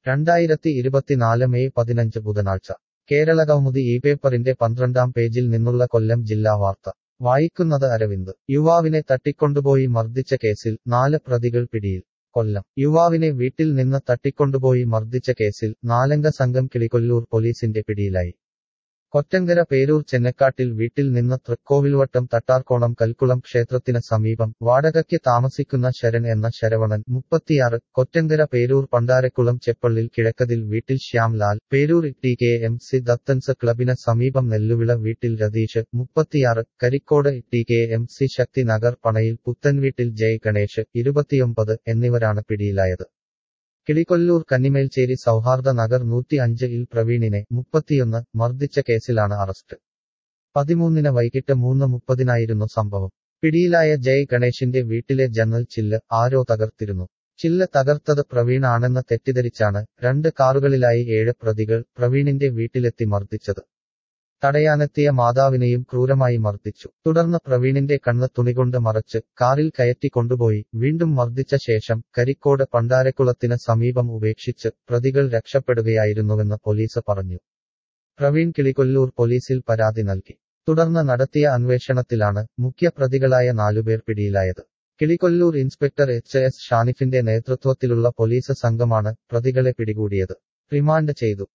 രണ്ടായിരത്തി ഇരുപത്തിനാല് മെയ് പതിനഞ്ച് ബുധനാഴ്ച കേരള കൗമുദി ഈ പേപ്പറിന്റെ പന്ത്രണ്ടാം പേജിൽ നിന്നുള്ള കൊല്ലം ജില്ലാ വാർത്ത വായിക്കുന്നത് അരവിന്ദ് യുവാവിനെ തട്ടിക്കൊണ്ടുപോയി മർദ്ദിച്ച കേസിൽ നാല് പ്രതികൾ പിടിയിൽ കൊല്ലം യുവാവിനെ വീട്ടിൽ നിന്ന് തട്ടിക്കൊണ്ടുപോയി മർദ്ദിച്ച കേസിൽ നാലംഗ സംഘം കിളികൊല്ലൂർ പോലീസിന്റെ പിടിയിലായി കൊറ്റങ്കര പേരൂർ ചെന്നക്കാട്ടിൽ വീട്ടിൽ നിന്ന് തൃക്കോവിൽവട്ടം തട്ടാർക്കോണം കൽക്കുളം ക്ഷേത്രത്തിന് സമീപം വാടകയ്ക്ക് താമസിക്കുന്ന ശരൺ എന്ന ശരവണൻ മുപ്പത്തിയാറ് കൊറ്റങ്കര പേരൂർ പണ്ടാരക്കുളം ചെപ്പള്ളിൽ കിഴക്കതിൽ വീട്ടിൽ Shyamlal Perur T K M C Dathans ക്ലബിന് സമീപം നെല്ലുവിള വീട്ടിൽ രതീഷ് മുപ്പത്തിയാറ് Karicode T K M C Sakthi Nagar Panayil Puthenveettil Jai Ganesh ഇരുപത്തിയൊമ്പത് എന്നിവരാണ് പിടിയിലായത് കിളികൊല്ലൂർ കന്നിമേൽച്ചേരി സൗഹാർദ്ദ നഗർ നൂറ്റി അഞ്ച് ഇൽ പ്രവീണിനെ മുപ്പത്തിയൊന്ന് മർദ്ദിച്ച കേസിലാണ് അറസ്റ്റ് പതിമൂന്നിന് വൈകിട്ട് മൂന്ന് മുപ്പതിനായിരുന്നു സംഭവം പിടിയിലായ ജയ് ഗണേഷിന്റെ വീട്ടിലെ ജനൽ ചില്ല് ആരോ തകർത്തിരുന്നു ചില്ല് തകർത്തത് പ്രവീൺ ആണെന്ന് തെറ്റിദ്ധരിച്ചാണ് രണ്ട് കാറുകളിലായി ഏഴ് പ്രതികൾ പ്രവീണിന്റെ വീട്ടിലെത്തി മർദ്ദിച്ചത് തടയാനെത്തിയ മാതാവിനെയും ക്രൂരമായി മർദ്ദിച്ചു തുടർന്ന് പ്രവീണിന്റെ കണ്ണ് തുണികൊണ്ട് മറച്ച് കാറിൽ കയറ്റി കൊണ്ടുപോയി വീണ്ടും മർദ്ദിച്ച ശേഷം കരിക്കോട് പണ്ടാരക്കുളത്തിന് സമീപം ഉപേക്ഷിച്ച് പ്രതികൾ രക്ഷപ്പെടുകയായിരുന്നുവെന്ന് പോലീസ് പറഞ്ഞു പ്രവീൺ കിളികൊല്ലൂർ പോലീസിൽ പരാതി നൽകി തുടർന്ന് നടത്തിയ അന്വേഷണത്തിലാണ് മുഖ്യപ്രതികളായ നാലുപേർ പിടിയിലായത് കിളികൊല്ലൂർ ഇൻസ്പെക്ടർ എച്ച് എസ് ഷാനിഫിന്റെ നേതൃത്വത്തിലുള്ള പോലീസ് സംഘമാണ് പ്രതികളെ പിടികൂടിയത് റിമാൻഡ് ചെയ്തു